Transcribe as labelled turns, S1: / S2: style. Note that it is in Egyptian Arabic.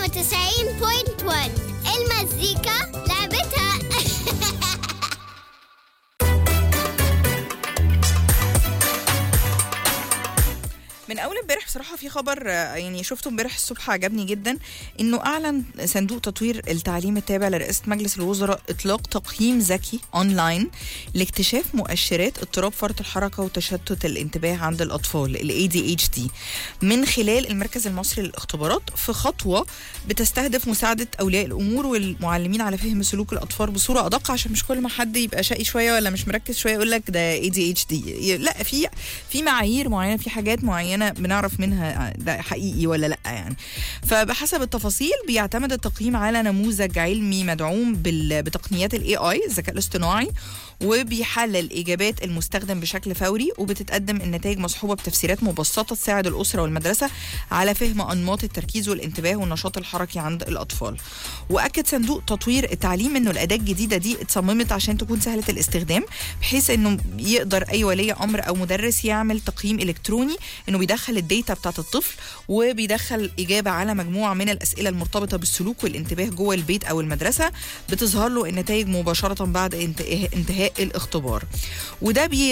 S1: المزيكا لعبتها
S2: من اول امبارح بصراحه في خبر آه، يعني شفته امبارح الصبح عجبني جدا انه اعلن صندوق تطوير التعليم التابع لرئاسه مجلس الوزراء اطلاق تقييم ذكي اونلاين لاكتشاف مؤشرات اضطراب فرط الحركه وتشتت الانتباه عند الاطفال ال ADHD من خلال المركز المصري للاختبارات في خطوه بتستهدف مساعده اولياء الامور والمعلمين على فهم سلوك الاطفال بصوره ادق عشان مش كل ما حد يبقى شقي شويه ولا مش مركز شويه يقول لك ده ADHD لا في في معايير معينه في حاجات معينه بنعرف منها ده حقيقي ولا لا يعني فبحسب التفاصيل بيعتمد التقييم على نموذج علمي مدعوم بال- بتقنيات الاي اي الذكاء الاصطناعي وبيحلل اجابات المستخدم بشكل فوري وبتتقدم النتائج مصحوبه بتفسيرات مبسطه تساعد الاسره والمدرسه على فهم انماط التركيز والانتباه والنشاط الحركي عند الاطفال واكد صندوق تطوير التعليم انه الاداه الجديده دي اتصممت عشان تكون سهله الاستخدام بحيث انه يقدر اي ولي امر او مدرس يعمل تقييم الكتروني انه بيدخل الداتا بتاعت الطفل وبيدخل اجابه على مجموعه من الاسئله المرتبطه بالسلوك والانتباه جوه البيت او المدرسه بتظهر له النتائج مباشره بعد انتهاء انتهاء الاختبار وده بي